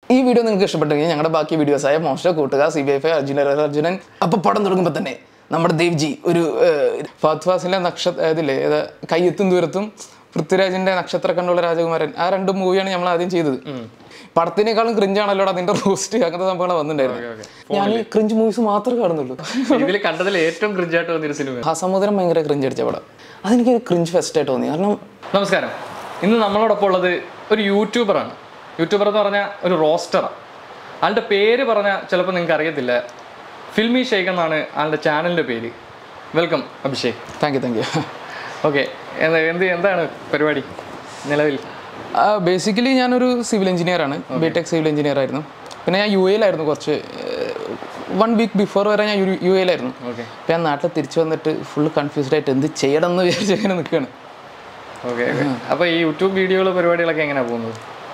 ഈ വീഡിയോ നിങ്ങൾക്ക് ഇഷ്ടപ്പെട്ടെങ്കിൽ ഞങ്ങളുടെ ബാക്കി വീഡിയോസായ മോശം കൂട്ടുക C B I five Arjuna Arjunan അപ്പോൾ പടം തുടങ്ങുമ്പോൾ തന്നെ നമ്മുടെ ദേവ്ജി ഒരു ഫാത് ഫാസിലെ നക്ഷത്ര ഇതില്ലേ ഏതാ കയ്യെത്തും ദൂരത്തും പൃഥ്വിരാജിന്റെ നക്ഷത്ര കണ്ടുള്ള രാജകുമാരൻ ആ രണ്ട് മൂവിയാണ് നമ്മൾ ആദ്യം ചെയ്തത് പടത്തിനേക്കാളും ക്രിഞ്ചാണല്ലോ അതിന്റെ റോസ്റ്റ് അങ്ങനത്തെ സംഭവങ്ങൾ വന്നിട്ടുണ്ടായിരുന്നു ഞാൻ ഈ ക്രിഞ്ച് മൂവീസ് മാത്രമേ കാണുന്നുള്ളൂ ഇതിൽ കണ്ടതിൽ ഏറ്റവും ക്രിഞ്ചായിട്ട് വന്നൊരു സിനിമ ആ സമുദ്രം ഭയങ്കര ക്രിഞ്ച് അടിച്ച പടം അതെനിക്ക് ക്രിഞ്ച് ഫെസ്റ്റ് ആയിട്ട് തോന്നി കാരണം നമസ്കാരം ഇന്ന് നമ്മളോടൊപ്പം ഉള്ളത് ഒരു യൂട്യൂബറാണ് യൂട്യൂബർ എന്ന് പറഞ്ഞാൽ ഒരു റോസ്റ്ററാണ് ആളുടെ പേര് പറഞ്ഞാൽ ചിലപ്പോൾ നിങ്ങൾക്ക് അറിയത്തില്ല ഫിൽമി ഷെയ്ഖ് എന്നാണ് ആളുടെ ചാനലിൻ്റെ പേര് welcome Abhishek thank you thank you okay എന്ത് എന്താണ് പരിപാടി നിലവിൽ ബേസിക്കലി ഞാനൊരു സിവിൽ എഞ്ചിനീയർ ആണ് ബി ടെക് സിവിൽ എഞ്ചിനീയർ ആയിരുന്നു പിന്നെ ഞാൻ യു എയിലായിരുന്നു കുറച്ച് വൺ വീക്ക് ബിഫോർ വരെ ഞാൻ യു എയിലായിരുന്നു ഓക്കെ അപ്പം ഞാൻ നാട്ടിൽ തിരിച്ചു വന്നിട്ട് ഫുൾ കൺഫ്യൂസ്ഡ് ആയിട്ട് എന്ത് ചെയ്യണം എന്ന് വിചാരിച്ച് ഇങ്ങനെ നിൽക്കുകയാണ് ഓക്കെ ഓക്കെ അപ്പോൾ ഈ യൂട്യൂബ് വീഡിയോകൾ പരിപാടികളൊക്കെ എങ്ങനെയാണ് പോകുന്നത്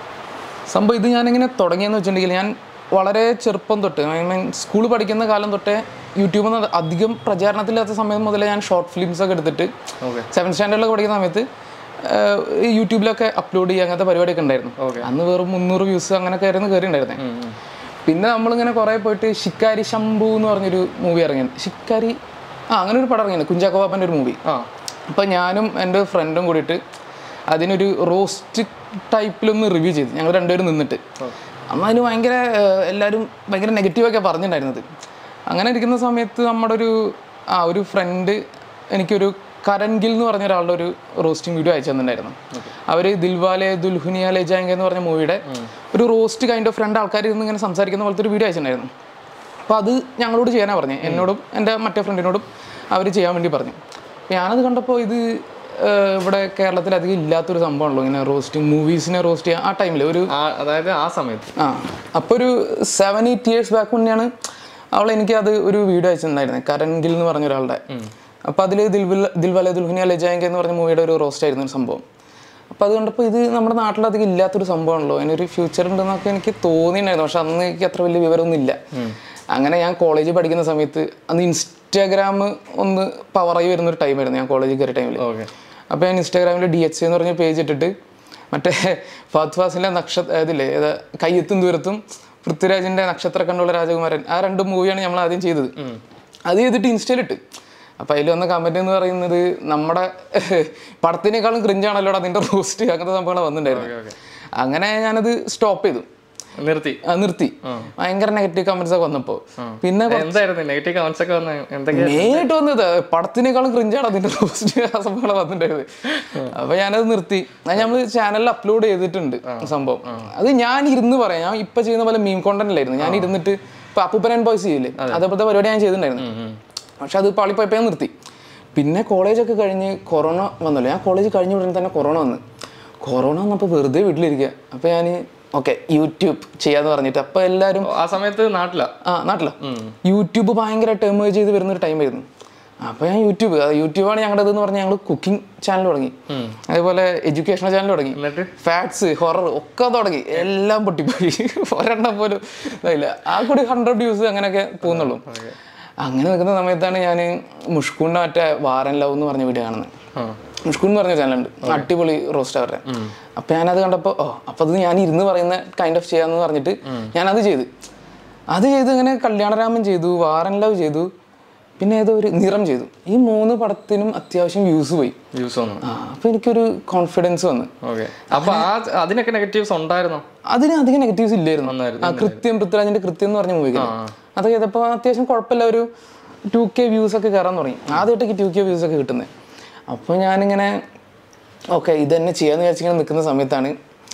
സംഭവം ഇത് ഞാനിങ്ങനെ തുടങ്ങിയെന്ന് വെച്ചിട്ടുണ്ടെങ്കിൽ ഞാൻ വളരെ ചെറുപ്പം തൊട്ട് ഐ മീൻ സ്കൂൾ പഠിക്കുന്ന കാലം തൊട്ടേ യൂട്യൂബിൽ നിന്ന് അധികം പ്രചാരണത്തില്ലാത്ത സമയം മുതലേ ഞാൻ ഷോർട്ട് ഫിലിംസ് ഒക്കെ എടുത്തിട്ട് ഓക്കെ സെവൻ സ്റ്റാൻഡേർഡിലൊക്കെ പഠിക്കുന്ന സമയത്ത് ആഹ്, ഈ യൂട്യൂബിലൊക്കെ അപ്ലോഡ് ചെയ്യുക അങ്ങനത്തെ പരിപാടിയൊക്കെ ഉണ്ടായിരുന്നു Okay. അന്ന് വെറും മുന്നൂറ് വ്യൂസ് അങ്ങനെയൊക്കെ ആയിരുന്നു കയറി ഉണ്ടായിരുന്നത് പിന്നെ നമ്മളിങ്ങനെ കുറേ പോയിട്ട് ഷിക്കാരി ശംഭു എന്ന് പറഞ്ഞൊരു മൂവി ഇറങ്ങി ഷിക്കാരി ആ അങ്ങനെ ഒരു പടം ഇറങ്ങിയത് കുഞ്ചാക്കോ ബാപ്പൻ്റെ ഒരു മൂവി ആ അപ്പോൾ ഞാനും എൻ്റെ ഫ്രണ്ടും കൂടിയിട്ട് അതിനൊരു റോസ്റ്റ് ടൈപ്പിലൊന്ന് റിവ്യൂ ചെയ്തു ഞങ്ങൾ രണ്ടുപേരും നിന്നിട്ട് അന്ന് അതിന് ഭയങ്കര ഏഹ്, എല്ലാവരും ഭയങ്കര നെഗറ്റീവൊക്കെ പറഞ്ഞിട്ടുണ്ടായിരുന്നത് അങ്ങനെ ഇരിക്കുന്ന സമയത്ത് നമ്മുടെ ഒരു ആ ഒരു ഫ്രണ്ട് എനിക്കൊരു കരൺ ഗിൽ എന്ന് പറഞ്ഞ ഒരാളുടെ ഒരു റോസ്റ്റിംഗ് വീഡിയോ അയച്ചു തന്നിട്ടുണ്ടായിരുന്നു അവർ ദിൽവാലെ ദുൽഹുനിയ ലെ ജാങ്കെ എന്ന് പറഞ്ഞ മൂവിയുടെ ഒരു റോസ്റ്റ് കൈൻഡ് ഓഫ് രണ്ട് ആൾക്കാർ ഇരുന്ന് ഇങ്ങനെ സംസാരിക്കുന്ന പോലത്തെ ഒരു വീഡിയോ അയച്ചിട്ടുണ്ടായിരുന്നു അപ്പോൾ അത് ഞങ്ങളോട് ചെയ്യാനാണ് പറഞ്ഞത് എന്നോടും എൻ്റെ മറ്റേ ഫ്രണ്ടിനോടും അവർ ചെയ്യാൻ വേണ്ടി പറഞ്ഞു അപ്പോൾ ഞാനത് കണ്ടപ്പോൾ ഇത് ഏഹ്, ഇവിടെ കേരളത്തിൽ അധികം ഇല്ലാത്തൊരു സംഭവമാണല്ലോ ഇങ്ങനെ റോസ്റ്റിംഗ് മൂവീസിനെ റോസ്റ്റ് ചെയ്യാൻ ആ ടൈമിൽ ഒരു ആ അതായത് ആ സമയത്ത് ആ അപ്പോൾ ഒരു സെവൻ എയ്റ്റ് ഇയേഴ്സ് ബാക്ക് മുന്നെയാണ് അവൾ എനിക്ക് അത് ഒരു വീഡിയോ അയച്ചിട്ടുണ്ടായിരുന്നത് കരൺ ഗിൽ എന്ന് പറഞ്ഞ ഒരാളുടെ അപ്പോൾ അതിൽ ദിൽവിൽ ദിൽവാലെ ദുൽഹുനിയ ലജാങ്കെ എന്ന് പറഞ്ഞ മൂവിയുടെ ഒരു റോസ്റ്റ് ആയിരുന്നു ഒരു സംഭവം അപ്പോൾ അത് കണ്ടപ്പോൾ ഇത് നമ്മുടെ നാട്ടിലധികം ഇല്ലാത്തൊരു സംഭവമാണല്ലോ അതിനൊരു ഫ്യൂച്ചർ ഉണ്ടെന്നൊക്കെ എനിക്ക് തോന്നിയിട്ടുണ്ടായിരുന്നു പക്ഷെ അന്ന് എനിക്ക് അത്ര വലിയ വിവരമൊന്നും ഇല്ല അങ്ങനെ ഞാൻ കോളേജിൽ പഠിക്കുന്ന സമയത്ത് അന്ന് ഇൻസ്റ്റാഗ്രാം ഒന്ന് പവറായി വരുന്നൊരു ടൈമായിരുന്നു ഞാൻ കോളേജിൽ കയറിയ ടൈമിൽ ഓക്കെ അപ്പോൾ ഞാൻ ഇൻസ്റ്റാഗ്രാമിൽ ഡി എച്ച് എന്ന് പറഞ്ഞ പേജ് ഇട്ടിട്ട് മറ്റേ ഫാത് ഫാസിലെ നക്ഷത്ര ഇതില്ലേ ഏതാ കയ്യെത്തും ദൂരത്തും പൃഥ്വിരാജിന്റെ നക്ഷത്ര കണ്ടുള്ള രാജകുമാരൻ ആ രണ്ട് മൂവിയാണ് നമ്മൾ ആദ്യം ചെയ്തത് അത് ചെയ്തിട്ട് ഇൻസ്റ്റയിലിട്ട് അപ്പം അതിൽ വന്ന കമന്റ് എന്ന് പറയുന്നത് നമ്മുടെ പടത്തിനേക്കാളും ക്രിഞ്ചാണല്ലോ അതിന്റെ റോസ്റ്റ് അങ്ങനത്തെ സംഭവങ്ങൾ വന്നിട്ടുണ്ടായിരുന്നു അങ്ങനെ ഞാനത് സ്റ്റോപ്പ് ചെയ്തു നിർത്തി ആ, നിർത്തി ഭയങ്കര നെഗറ്റീവ് കമന്റ്സ് ഒക്കെ വന്നപ്പോൾ പിന്നെ എന്തായിരുന്നു നെഗറ്റീവ് കമന്റ്സ് ഒക്കെ വന്ന എന്തൊക്കെയാ മെയിനായിട്ട് വന്നത് പടത്തിനേക്കാളും ക്രിഞ്ചാണ് അതിന്റെ റോസ്റ്റ് സംഭവങ്ങൾ വന്നിട്ടുണ്ടായത് അപ്പൊ ഞാനത് നിർത്തി അത് നമ്മൾ ചാനലിൽ അപ്ലോഡ് ചെയ്തിട്ടുണ്ട് സംഭവം അത് ഞാൻ ഇരുന്ന് പറയാം ഞാൻ ഇപ്പൊ ചെയ്യുന്ന പോലെ മീം കോണ്ടന്റ് അല്ലായിരുന്നു ഞാൻ ഇരുന്നിട്ട് ഇപ്പൊ അപ്പൂപ്പൻ ബോയ്സ് ചെയ്യില്ലേ അതേപോലത്തെ പരിപാടി ഞാൻ ചെയ്തിട്ടുണ്ടായിരുന്നു പക്ഷെ അത് പാളിപ്പോയപ്പോ ഞാൻ നിർത്തി പിന്നെ കോളേജൊക്കെ കഴിഞ്ഞ് കൊറോണ വന്നല്ലോ ഞാൻ കോളേജ് കഴിഞ്ഞ ഉടനെ തന്നെ കൊറോണ വന്ന് കൊറോണ വന്നപ്പോൾ വെറുതെ വീട്ടിലിരിക്കുക അപ്പോൾ ഞാൻ ഓക്കെ യൂട്യൂബ് ചെയ്യാന്ന് പറഞ്ഞിട്ട് അപ്പോൾ എല്ലാവരും ആ സമയത്ത് നാട്ടിലാ ആ നാട്ടില യൂട്യൂബ് ഭയങ്കരമായിട്ട് എമേജ് ചെയ്ത് വരുന്ന ഒരു ടൈമായിരുന്നു അപ്പോൾ ഞാൻ യൂട്യൂബ് അത് യൂട്യൂബാണ് ഞങ്ങളുടെ എന്ന് പറഞ്ഞാൽ ഞങ്ങൾ കുക്കിംഗ് ചാനൽ തുടങ്ങി അതേപോലെ എഡ്യൂക്കേഷണൽ ചാനൽ തുടങ്ങി എന്നിട്ട് ഫാക്ട്സ് ഹൊറർ ഒക്കെ തുടങ്ങി എല്ലാം പൊട്ടിപ്പോയി ഒരെണ്ണം പോലും ഇതായില്ല ആ കൂടി ഹൺഡ്രഡ് വ്യൂസ് അങ്ങനെയൊക്കെ പോകുന്നുള്ളൂ അങ്ങനെ നിൽക്കുന്ന സമയത്താണ് ഞാൻ മുഷ്കൂണിൻ്റെ മറ്റേ വാരൻ ലവ് എന്ന് പറഞ്ഞ വീഡിയോ കാണുന്നത് ആ മുഷ്കൂൺ എന്ന് പറഞ്ഞ ചാനലുണ്ട് അടിപൊളി റോസ്റ്റ് അവരുടെ അപ്പൊ ഞാനത് കണ്ടപ്പോൾ ഓ അപ്പൊ അത് ഞാൻ ഇരുന്ന് പറയുന്ന കൈൻഡ് ഓഫ് ചെയ്യാന്ന് പറഞ്ഞിട്ട് ഞാനത് ചെയ്ത് അത് ചെയ്ത് ഇങ്ങനെ കല്യാണരാമൻ ചെയ്തു വാരൻ ലവ് ചെയ്തു പിന്നെ ഏതോ ഒരു നിറം ചെയ്തു ഈ മൂന്ന് പടത്തിനും അത്യാവശ്യം വ്യൂസ് പോയി യൂസ് വന്നു ആ അപ്പൊ എനിക്കൊരു കോൺഫിഡൻസ് വന്നു ഓക്കെ അപ്പൊ ആ അതിനൊക്കെ നെഗറ്റീവ്സ് ഉണ്ടായിരുന്നോ അതിന് അധികം നെഗറ്റീവ്സ് ഇല്ലായിരുന്നു നന്നായിരുന്നു, ആ കൃത്യം പൃഥ്വിരാജിന്റെ കൃത്യം എന്ന് പറഞ്ഞ മൂവിക്ക് അതൊക്കെ ചെയ്തപ്പോൾ അത്യാവശ്യം കുഴപ്പമില്ല ഒരു ടു കെ വ്യൂസ് ഒക്കെ കയറാൻ തുടങ്ങി ആദ്യമായിട്ട് ടു കെ വ്യൂസ് ഒക്കെ കിട്ടുന്നത് അപ്പോൾ ഞാനിങ്ങനെ ഓക്കെ ഇത് തന്നെ ചെയ്യാന്ന് വിചാരിച്ചിങ്ങനെ നിൽക്കുന്ന സമയത്താണ്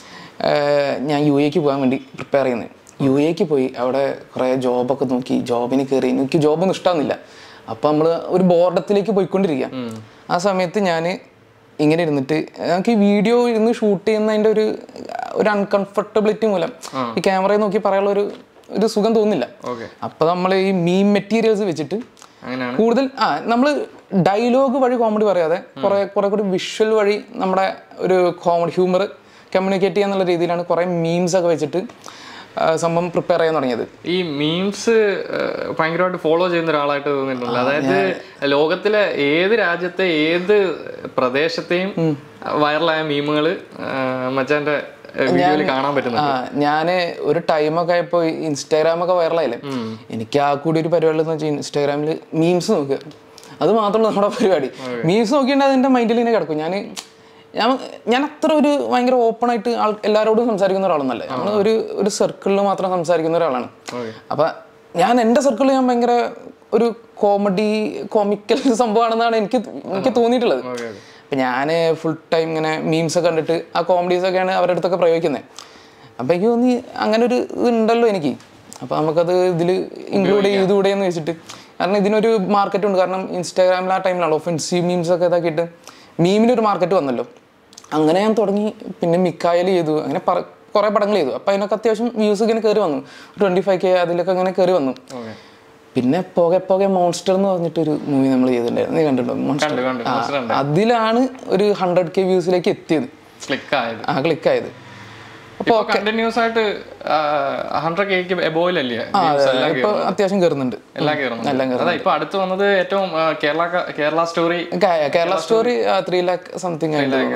ആഹ്, ഞാൻ യു എക്ക് പോകാൻ വേണ്ടി പ്രിപ്പയർ ചെയ്യുന്നത് യു എക്ക് പോയി അവിടെ കുറേ ജോബൊക്കെ നോക്കി ജോബിന് കയറി എനിക്ക് ജോബൊന്നും ഇഷ്ടമാകുന്നില്ല അപ്പം നമ്മൾ ഒരു ബോർഡത്തിലേക്ക് പോയിക്കൊണ്ടിരിക്കുക ആ സമയത്ത് ഞാൻ ഇങ്ങനെ ഇരുന്നിട്ട് നമുക്ക് ഈ വീഡിയോ ഇരുന്ന് ഷൂട്ട് ചെയ്യുന്നതിൻ്റെ ഒരു ഒരു അൺകംഫർട്ടബിലിറ്റി മൂലം ഈ ക്യാമറയിൽ നോക്കി പറയാനുള്ള ഒരു ഒരു സുഖം തോന്നില്ല ഓക്കെ അപ്പോൾ നമ്മൾ ഈ മീം മെറ്റീരിയൽസ് വെച്ചിട്ട് അങ്ങനെയാണ് കൂടുതൽ ആ നമ്മൾ ഡയലോഗ് വഴി കോമഡി പറയാതെ കുറെ കുറെ കൂടി വിഷ്വൽ വഴി നമ്മുടെ ഒരു കോമഡി ഹ്യൂമർ കമ്മ്യൂണിക്കേറ്റ് ചെയ്യാന്നുള്ള രീതിയിലാണ് കുറെ മീംസ് ഒക്കെ വെച്ചിട്ട് ആ, സംഭവം പ്രിപ്പയർ ചെയ്യാൻ തുടങ്ങിയത് ഈ മീംസ് ഭയങ്കരമായിട്ട് ഫോളോ ചെയ്യുന്ന ഒരാളായിട്ട് തോന്നിയിട്ടുണ്ട് അതായത് ലോകത്തിലെ ഏത് രാജ്യത്തെ ഏത് പ്രദേശത്തെയും വൈറലായ മീമുകൾ മച്ചാന്റെ വീഡിയോയിൽ കാണാൻ പറ്റുന്നത് ആ ഞാന് ഒരു ടൈമൊക്കെ ആയപ്പോ ഇൻസ്റ്റാഗ്രാമൊക്കെ വൈറലായില്ലേ എനിക്ക് ആ കൂടി ഒരു പരിപാടി എന്ന് വെച്ചാൽ ഇൻസ്റ്റാഗ്രാമിൽ മീംസ് നോക്കുക അത് മാത്രമല്ല നമ്മുടെ പരിപാടി മീംസ് നോക്കിയിട്ട് അതിന്റെ മൈൻഡിൽ ഇങ്ങനെ കിടക്കും ഞാൻ ഞാൻ ഞാൻ അത്ര ഒരു ഭയങ്കര ഓപ്പൺ ആയിട്ട് ആൾ എല്ലാവരോടും സംസാരിക്കുന്ന ഒരാളൊന്നല്ല നമ്മൾ ഒരു ഒരു സർക്കിളിൽ മാത്രം സംസാരിക്കുന്ന ഒരാളാണ് അപ്പൊ ഞാൻ എൻ്റെ സർക്കിളിൽ ഞാൻ ഭയങ്കര ഒരു കോമഡി കോമിക്കൽ സംഭവമാണെന്നാണ് എനിക്ക് എനിക്ക് തോന്നിയിട്ടുള്ളത് ഓക്കെ ഓക്കെ അപ്പം ഞാൻ ഫുൾ ടൈം ഇങ്ങനെ മീംസ് ഒക്കെ കണ്ടിട്ട് ആ കോമഡീസ് ഒക്കെയാണ് അവരുടെ അടുത്തൊക്കെ പ്രയോഗിക്കുന്നത് അപ്പം എനിക്ക് തോന്നി അങ്ങനെ ഒരു ഇത് ഉണ്ടല്ലോ എനിക്ക് അപ്പോൾ നമുക്കത് ഇതിൽ ഇൻക്ലൂഡ് ചെയ്തുകൂടെ എന്ന് വെച്ചിട്ട് കാരണം ഇതിനൊരു മാർക്കറ്റ് ഉണ്ട് കാരണം ഇൻസ്റ്റാഗ്രാമിൽ ആ ടൈമിലാണ് ഒഫൻസീവ് മീംസ് ഒക്കെ ഇതാക്കിയിട്ട് മീമിനൊരു മാർക്കറ്റ് വന്നല്ലോ അങ്ങനെ ഞാൻ തുടങ്ങി പിന്നെ മിക്കായൽ ചെയ്തു അങ്ങനെ പറ കുറേ പടങ്ങൾ ചെയ്തു അപ്പോൾ അതിനൊക്കെ അത്യാവശ്യം വ്യൂസ് ഇങ്ങനെ കയറി വന്നു ട്വൻറ്റി ഫൈവ് കെ അതിലൊക്കെ അങ്ങനെ കയറി വന്നു ഓക്കെ പിന്നെ പോകെ പോകെ മോൺസ്റ്റർ എന്ന് പറഞ്ഞിട്ടൊരു മൂവി നമ്മൾ ചെയ്തിട്ടുണ്ടായിരുന്നു നീ കണ്ടിട്ടുണ്ടോ മോൺസ്റ്റർ കണ്ടു കണ്ടു മനസ്സിലുണ്ട് അതിലാണ് ഒരു ഹൺഡ്രഡ് കെ വ്യൂസിലേക്ക് എത്തിയത് ക്ലിക്ക് ആയത് ആ ക്ലിക്കായത് ഇപ്പൊ കണ്ടിന്യൂസ് ആയിട്ട് ഹൺഡ്രഡ് കേക്ക് എബോയിലല്ലേ എല്ലാം ഇപ്പൊ അത്യാവശ്യം കയറുന്നുണ്ട് എല്ലാം കയറുന്നു അതാ ഇപ്പൊ അടുത്ത് വന്നത് ഏറ്റവും ആ, കേരള ക- കേരള സ്റ്റോറി കേ- Kerala story three lakh something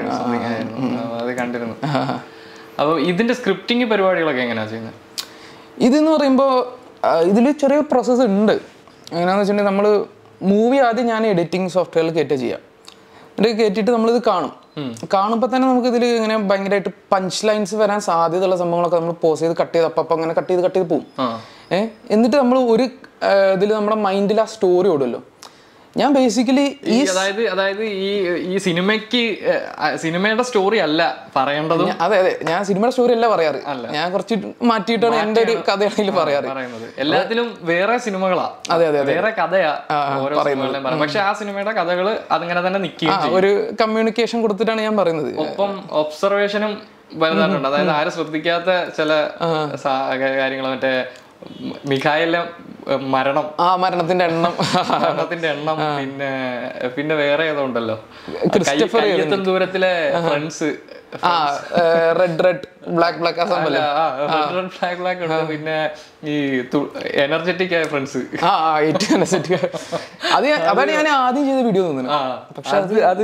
അത് കണ്ടിരുന്നു അപ്പൊ ഇതിന്റെ സ്ക്രിപ്റ്റിംഗ് പരിപാടികളൊക്കെ എങ്ങനെയാ ചെയ്യുന്നത് ഇതെന്ന് പറയുമ്പോൾ ഇതിൽ ചെറിയ പ്രോസസ്സ് ഉണ്ട് എങ്ങനെയാന്ന് വെച്ചിട്ടുണ്ടെങ്കിൽ നമ്മൾ മൂവി ആദ്യം ഞാൻ എഡിറ്റിംഗ് സോഫ്റ്റ്വെയറിൽ കയറ്റുക ചെയ്യാം എന്നിട്ട് കയറ്റിയിട്ട് നമ്മളിത് കാണും കാണുമ്പോൾ തന്നെ നമുക്ക് ഇതിൽ ഇങ്ങനെ ഭയങ്കരമായിട്ട് പഞ്ച് ലൈൻസ് വരാൻ സാധ്യതയുള്ള സംഭവങ്ങളൊക്കെ നമ്മൾ പോസ് ചെയ്ത് കട്ട് ചെയ്ത് അപ്പം അങ്ങനെ കട്ട് ചെയ്ത് കട്ട് ചെയ്ത് പോകും ആ ഏ എന്നിട്ട് നമ്മൾ ഒരു ഇതിൽ നമ്മുടെ മൈൻഡിൽ ആ സ്റ്റോറി ഓടുമല്ലോ ഞാൻ ബേസിക്കലി ഈ അതായത് അതായത് ഈ ഈ സിനിമയ്ക്ക് ഏഹ്, ആ, സിനിമയുടെ സ്റ്റോറി അല്ല പറയേണ്ടതും അതെ അതെ ഞാൻ സിനിമയുടെ സ്റ്റോറി അല്ല പറയാറ് ഞാൻ കുറച്ച് മാറ്റിയിട്ടാണ് എൻ്റെ ഒരു കഥയാണെങ്കിൽ പറയാറ് പറയുന്നത് എല്ലാത്തിലും വേറെ സിനിമകളാ അതെ അതെ വേറെ കഥയാ ഓരോ സിനിമകളിലും പറയുന്നത് പക്ഷെ ആ സിനിമയുടെ കഥകള് അതിങ്ങനെ തന്നെ നിൽക്കുകയും ആ ഒരു കമ്മ്യൂണിക്കേഷൻ കൊടുത്തിട്ടാണ് ഞാൻ പറയുന്നത് ഒപ്പം ഒബ്സർവേഷനും വലുതായിട്ടുണ്ട് അതായത് ആരും ശ്രദ്ധിക്കാത്ത ചില സാ- കാര്യങ്ങൾ മറ്റേ മിഖായിലെ മരണം ആ മരണത്തിന്റെ എണ്ണം മരണത്തിന്റെ എണ്ണം പിന്നെ പിന്നെ വേറെ ഏതോ ഉണ്ടല്ലോ ക്രിസ്റ്റഫർ കൈ- കയ്യെത്തും ദൂരത്തിലെ ഫ്രണ്ട്സ് ആ റെഡ് റെഡ് ബ്ലാക്ക് ബ്ലാക്ക് ആ സംഭവം ബ്ലാക്ക് ബ്ലാക്ക് ഉണ്ട് പിന്നെ ഈ എനർജറ്റിക് ആയ ഫ്രണ്ട്സ് ആ എയ്റ്റ് അത് ഞാൻ- അതാണ് ഞാൻ ആദ്യം ചെയ്ത വീഡിയോ തോന്നുന്നത് ആ പക്ഷെ അത് അത്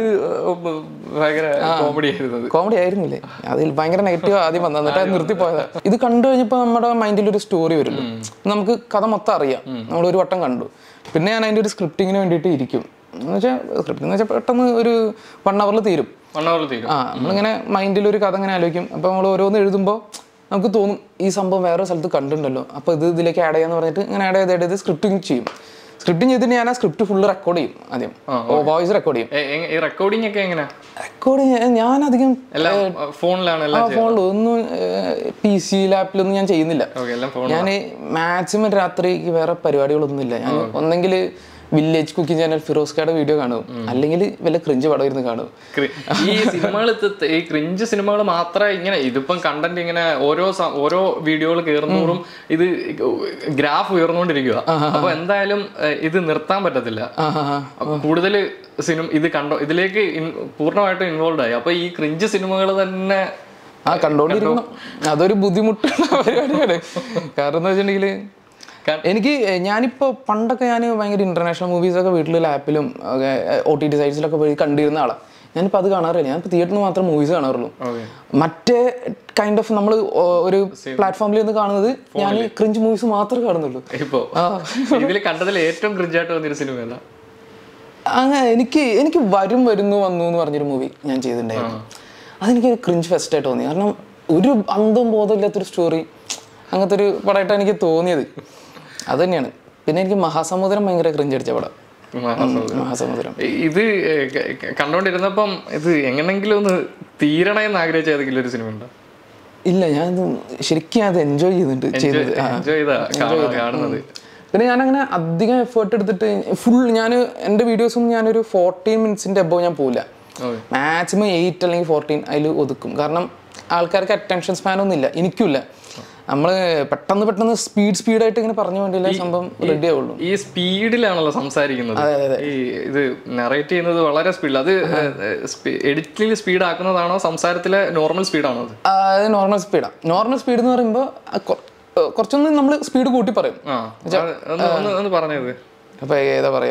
ഭയങ്കര കോമഡി ആയിരുന്നത് കോമഡി ആയിരുന്നില്ലേ അതിൽ ഭയങ്കര നെഗറ്റീവ് ആദ്യം വന്നത് എന്നിട്ട് അത് നിർത്തിപ്പോയതാ ഇത് കണ്ടു കഴിഞ്ഞപ്പോൾ നമ്മുടെ മൈൻഡിൽ ഒരു സ്റ്റോറി വരുമല്ലോ നമുക്ക് കഥ മൊത്തം അറിയാം നമ്മൾ ഒരു വട്ടം കണ്ടു പിന്നെ ഞാൻ അതിൻ്റെ ഒരു സ്ക്രിപ്റ്റിങ്ങിന് വേണ്ടിയിട്ട് ഇരിക്കും എന്ന് വെച്ചാൽ സ്ക്രിപ്റ്റ് എന്ന് വെച്ചാൽ പെട്ടെന്ന് ഒരു വൺ അവറിൽ തീരും വൺ അവർ തീരും ആ നമ്മളിങ്ങനെ മൈൻഡിൽ ഒരു കഥ ഇങ്ങനെ ആലോചിക്കും അപ്പോൾ നമ്മൾ ഓരോന്ന് എഴുതുമ്പോൾ നമുക്ക് തോന്നും ഈ സംഭവം വേറെ സ്ഥലത്ത് കണ്ടിട്ടുണ്ടല്ലോ അപ്പോൾ ഇത് ഇതിലേക്ക് ആഡ് ചെയ്യാന്ന് പറഞ്ഞിട്ട് ഇങ്ങനെ ആഡ് ചെയ്ത് ആഡ് ചെയ്ത് സ്ക്രിപ്റ്റിംഗ് ചെയ്യും സ്ക്രിപ്റ്റിംഗ് ചെയ്തിട്ട് ഞാൻ ആ സ്ക്രിപ്റ്റ് ഫുള്ള് റെക്കോർഡ് ചെയ്യും ആദ്യം വോയിസ് റെക്കോർഡ് ചെയ്യും എ- എ- ഈ റെക്കോർഡിംഗ് ഒക്കെ എങ്ങനെയാ റെക്കോർഡ് ഞാൻ അധികം എല്ലാം ഫോണിലാണ് എല്ലാം ഫോണിൽ ഒന്നും പി സി ലാപ്പിലൊന്നും ഞാൻ ചെയ്യുന്നില്ല ഓക്കെ എല്ലാം ഫോൺ ഞാൻ മാക്സിമം രാത്രിക്ക് വേറെ പരിപാടികളൊന്നുമില്ല ഞാൻ ഒന്നെങ്കിൽ വില്ലേജ് കുക്കിംഗ് ചാനൽ ഫിറോസ് കായുടെ വീഡിയോ കാണും അല്ലെങ്കിൽ വല്ല ക്രിഞ്ച് പടം ഇരുന്ന് കാണും ഈ സിനിമകൾ ഈ ക്രിഞ്ച് സിനിമകൾ മാത്രമേ ഇങ്ങനെ ഇതിപ്പം കണ്ടന്റ് ഇങ്ങനെ ഓരോ സ- ഓരോ വീഡിയോകൾ കയറുന്നതോറും ഇത് ഗ്രാഫ് ഉയർന്നുകൊണ്ടിരിക്കുക അപ്പൊ എന്തായാലും ഏഹ്, ഇത് നിർത്താൻ പറ്റത്തില്ല ആ ആ, ആ. അപ്പൊ കൂടുതൽ സിനിമ ഇത് കണ്ടോ ഇതിലേക്ക് ഇൻ- പൂർണ്ണമായിട്ടും ഇൻവോൾവ് ആയി അപ്പൊ ഈ ക്രിഞ്ച് സിനിമകൾ തന്നെ ആ കണ്ടോണ്ടിരിക്കണം അതൊരു ബുദ്ധിമുട്ടുള്ള പരിപാടിയാണ് കാരണം എന്താ വെച്ചിട്ടുണ്ടെങ്കിൽ കാ- എനിക്ക് ഞാനിപ്പോൾ പണ്ടൊക്കെ ഞാൻ ഭയങ്കര ഇന്റർനാഷണൽ മൂവീസൊക്കെ വീട്ടിൽ ലാപ്പിലും ഒ ടി ടി സൈറ്റ്സിലൊക്കെ പോയി കണ്ടിരുന്ന ആളാണ് ഞാനിപ്പോൾ അത് കാണാറില്ല ഞാനിപ്പോൾ തിയേറ്ററിൽ മാത്രം മൂവീസ് കാണാറുള്ളൂ ഓക്കെ മറ്റേ കൈൻഡ് ഓഫ് നമ്മൾ ഒരു പ്ലാറ്റ്ഫോമിൽ നിന്ന് കാണുന്നത് ഞാൻ ക്രിഞ്ച് മൂവീസ് മാത്രമേ കാണുന്നുള്ളൂ ഇപ്പോ ഇതിൽ കണ്ടതിൽ ഏറ്റവും ക്രിഞ്ചായിട്ട് വന്നൊരു സിനിമ ഏതാ അങ്ങനെ എനിക്ക് എനിക്ക് വരും വരുന്നു വന്നു എന്ന് പറഞ്ഞൊരു മൂവി ഞാൻ ചെയ്തിട്ടുണ്ടായിരുന്നു അതെനിക്ക് ക്രിഞ്ച് ഫെസ്റ്റ് ആയിട്ട് തോന്നി കാരണം ഒരു അന്തവും ബോധമില്ലാത്തൊരു സ്റ്റോറി അങ്ങനത്തെ ഒരു പടമായിട്ടാണ് എനിക്ക് തോന്നിയത് അത് തന്നെയാണ് പിന്നെ എനിക്ക് മഹാസമുദ്രം ഭയങ്കര ക്രിഞ്ച് അടിച്ച പടം മഹാസമുദ്രം. മഹാസമുദ്രം ഇത് ഏഹ്, ക- ക- കണ്ടോണ്ടിരുന്നപ്പം ഇത് എങ്ങനെങ്കിലും ഒന്ന് തീരണേ എന്ന് ആഗ്രഹിച്ച ഏതെങ്കിലും ഒരു സിനിമ ഉണ്ടോ ഇല്ല ഞാൻ ശരിക്കും അത് എൻജോയ് ചെയ്തിട്ടുണ്ട് ചെയ്തത് ആ. എൻജോയ് ചെയ്താ കാണാ- കാണുന്നത് പിന്നെ ഞാനങ്ങനെ അധികം എഫേർട്ട് എടുത്തിട്ട് ഫുൾ ഞാൻ എൻ്റെ വീഡിയോസും ഞാനൊരു ഫോർട്ടീൻ മിനിറ്റ്സിൻ്റെ എബോ ഞാൻ പോവില്ല ഓക്കെ മാക്സിമം എയ്റ്റ് അല്ലെങ്കിൽ ഫോർട്ടീൻ അതിൽ ഒതുക്കും കാരണം ആൾക്കാർക്ക് അറ്റൻഷൻ സ്പാൻ ഒന്നും ഇല്ല എനിക്കില്ല നമ്മൾ പെട്ടെന്ന് പെട്ടെന്ന് സ്പീഡ് സ്പീഡായിട്ട് ഇങ്ങനെ പറഞ്ഞു വേണ്ടിയില്ല സംഭവം റെഡി ആവുള്ളൂ ഈ സ്പീഡിലാണല്ലോ സംസാരിക്കുന്നത് ഈ ഇത് നറേറ്റ് ചെയ്യുന്നത് വളരെ സ്പീഡിൽ അത് എഡിറ്റിംഗ് സ്പീഡ് ആക്കുന്നതാണോ സംസാരത്തിലെ നോർമൽ സ്പീഡാണോ അത് അത് നോർമൽ സ്പീഡാണ് നോർമൽ സ്പീഡ് എന്ന് പറയുമ്പോൾ കുറച്ചൊന്ന് നമ്മൾ സ്പീഡ് കൂട്ടി പറയും ആ അത് ഒന്ന് ഒന്ന് ഒന്ന് പറഞ്ഞത് അപ്പോൾ ഏതാ പറയാം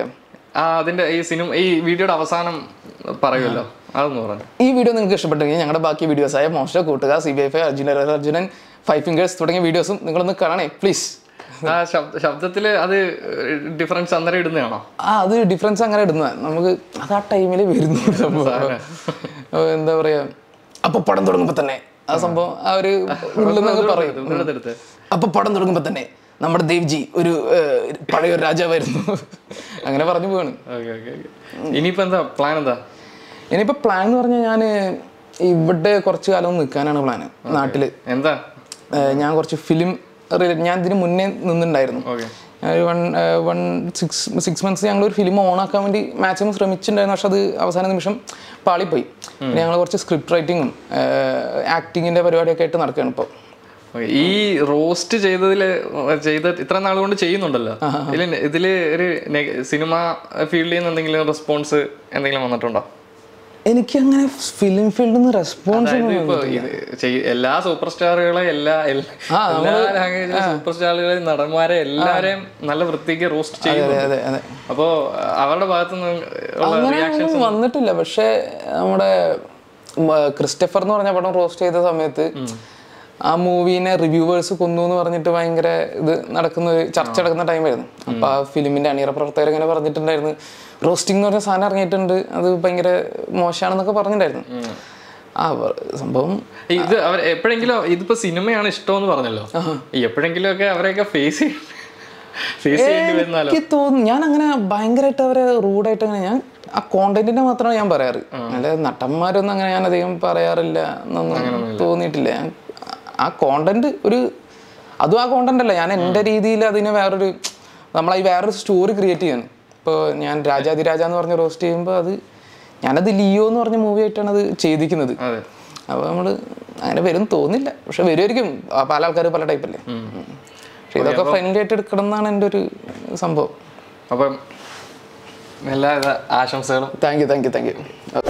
ആ അതിന്റെ ഈ സിനിമ ഈ വീഡിയോയുടെ അവസാനം പറയുമല്ലോ അതൊന്ന് പറഞ്ഞു ഈ വീഡിയോ നിങ്ങൾക്ക് ഇഷ്ടപ്പെട്ടെങ്കിൽ ഞങ്ങളുടെ ബാക്കി വീഡിയോസായ മോസ്റ്റർ കൂട്ടുക C B I five Arjuna Arjunan five fingers തുടങ്ങിയ വീഡിയോസും നിങ്ങളൊന്ന് കാണണേ പ്ലീസ് ആ ശബ്ദ ശബ്ദത്തില് അത് ഡിഫറൻസ് അന്നേരം ഇടുന്നതാണോ ആ അത് ഡിഫറൻസ് അങ്ങനെ ഇടുന്നത് നമുക്ക് അത് ആ ടൈമിൽ വരുന്നു സംഭവം ഏഹ് എന്താ പറയാ അപ്പൊ പടം തുടങ്ങുമ്പോ തന്നെ ആ സംഭവം ആ ഒരു ഉള്ളിൽ നിന്നൊക്കെ പറയും എടുത്ത് അപ്പൊ പടം തുടങ്ങുമ്പോ തന്നെ നമ്മുടെ ദേവ്ജി ഒരു ഏഹ്, പഴയ ഒരു രാജാവായിരുന്നു അങ്ങനെ പറഞ്ഞു പോവാണ് ഓക്കെ ഓക്കെ ഇനിയിപ്പോ എന്താ പ്ലാൻ എന്താ ഇനിയിപ്പോ പ്ലാൻ എന്ന് പറഞ്ഞാൽ ഞാൻ ഇവിടെ കുറച്ച് കാലം നിൽക്കാനാണ് പ്ലാൻ നാട്ടില് എന്താ ഏഹ് ഞാൻ കുറച്ച് ഫിലിം ഞാൻ ഇതിന് മുന്നേ നിന്നിട്ടുണ്ടായിരുന്നു ഓക്കെ ഒരു one one six six months ഞങ്ങൾ ഒരു ഫിലിം ഓണാക്കാൻ വേണ്ടി മാക്സിമം ശ്രമിച്ചിട്ടുണ്ടായിരുന്നു പക്ഷെ അത് അവസാന നിമിഷം പാളിപ്പോയി പിന്നെ ഞങ്ങൾ കുറച്ച് സ്ക്രിപ്റ്റ് റൈറ്റിങ്ങും ആക്ടിങ്ങിന്റെ പരിപാടിയൊക്കെ ആയിട്ട് നടക്കുകയാണ് ഇപ്പോൾ Okay. ഈ റോസ്റ്റ് ചെയ്തതില് ചെയ്ത ഇത്ര നാൾ കൊണ്ട് ചെയ്യുന്നുണ്ടല്ലോ ഇതില് നെ- ഇതില് ഒരു സിനിമ ഫീൽഡിൽ നിന്ന് എന്തെങ്കിലും റെസ്പോൺസ് എന്തെങ്കിലും വന്നിട്ടുണ്ടോ എനിക്ക് അങ്ങനെ ഫിലിം ഫീൽഡിൽ നിന്ന് റെസ്പോൺസ് അതായത് ഇപ്പൊ ഇത് ചെയ്- എല്ലാ സൂപ്പർ സ്റ്റാറുകളെ എല്ലാ എല്ലാ ആ, എല്ലാ ലാംഗ്വേജിലെ സൂപ്പർ സ്റ്റാറുകളെ നടന്മാരെ എല്ലാരെയും നല്ല വൃത്തിക്ക് റോസ്റ്റ് ചെയ്യും അതെ അതെ അതെ അപ്പോ അവരുടെ ഭാഗത്തു നിന്ന് ഉള്ള അങ്ങനെ ഒന്നും വന്നിട്ടില്ല പക്ഷെ നമ്മുടെ മ, ക്രിസ്റ്റഫർ എന്ന് പറഞ്ഞ പടം റോസ്റ്റ് ചെയ്ത സമയത്ത് ആ മൂവീനെ റിവ്യൂവേഴ്സ് കൊന്നു എന്ന് പറഞ്ഞിട്ട് ഭയങ്കര ഇത് നടക്കുന്ന ഒരു ചർച്ച നടക്കുന്ന ടൈമായിരുന്നു അപ്പൊ ആ ഫിലിമിന്റെ അണിയറ പ്രവർത്തകർ ഇങ്ങനെ പറഞ്ഞിട്ടുണ്ടായിരുന്നു റോസ്റ്റിംഗ് എന്ന് പറഞ്ഞ സാധനം ഇറങ്ങിയിട്ടുണ്ട് അത് ഭയങ്കര മോശമാണെന്നൊക്കെ പറഞ്ഞിട്ടുണ്ടായിരുന്നു ആ വ- സംഭവം ഇത് അവർ എപ്പോഴെങ്കിലും ഇതിപ്പോ സിനിമയാണ് ഇഷ്ടമെന്ന് പറഞ്ഞല്ലോ ഈ എപ്പോഴെങ്കിലും ഒക്കെ അവരെയൊക്കെ ഫേസ് ഫേസ് ചെയ്യേണ്ടി വരുന്നാലോ എനിക്ക് തോന്നുന്നു ഞാൻ അങ്ങനെ ഭയങ്കരമായിട്ട് അവരെ റൂഡായിട്ട് അങ്ങനെ ഞാൻ ആ കോണ്ടന്റിനെ മാത്രമാണ് ഞാൻ പറയാറ് അല്ല നടന്മാരൊന്നും അങ്ങനെ ഞാൻ അധികം പറയാറില്ല എന്നൊന്നും തോന്നിയിട്ടില്ല ഞാൻ ആ കോണ്ടന്റ് ഒരു അതും ആ കോണ്ടന്റ് അല്ല ഞാൻ എൻ്റെ രീതിയിൽ അതിനെ വേറൊരു നമ്മളീ വേറൊരു സ്റ്റോറി ക്രിയേറ്റ് ചെയ്യാണ് ഇപ്പോൾ ഞാൻ രാജാതിരാജ എന്ന് പറഞ്ഞ റോസ്റ്റ് ചെയ്യുമ്പോൾ അത് ഞാനത് ലിയോ എന്ന് പറഞ്ഞ മൂവി ആയിട്ടാണ് അത് ചെയ്തിരിക്കുന്നത് അതെ അപ്പോൾ നമ്മൾ അങ്ങനെ വരും തോന്നില്ല പക്ഷെ വരുമായിരിക്കും ആ, പല ആൾക്കാർ പല ടൈപ്പല്ലേ പക്ഷെ ഇതൊക്കെ ഫ്രണ്ട്ലി ആയിട്ട് എടുക്കണം എന്നാണ് എൻ്റെ ഒരു സംഭവം അപ്പം എല്ലാവിധ ആശംസകളും thank you thank you thank U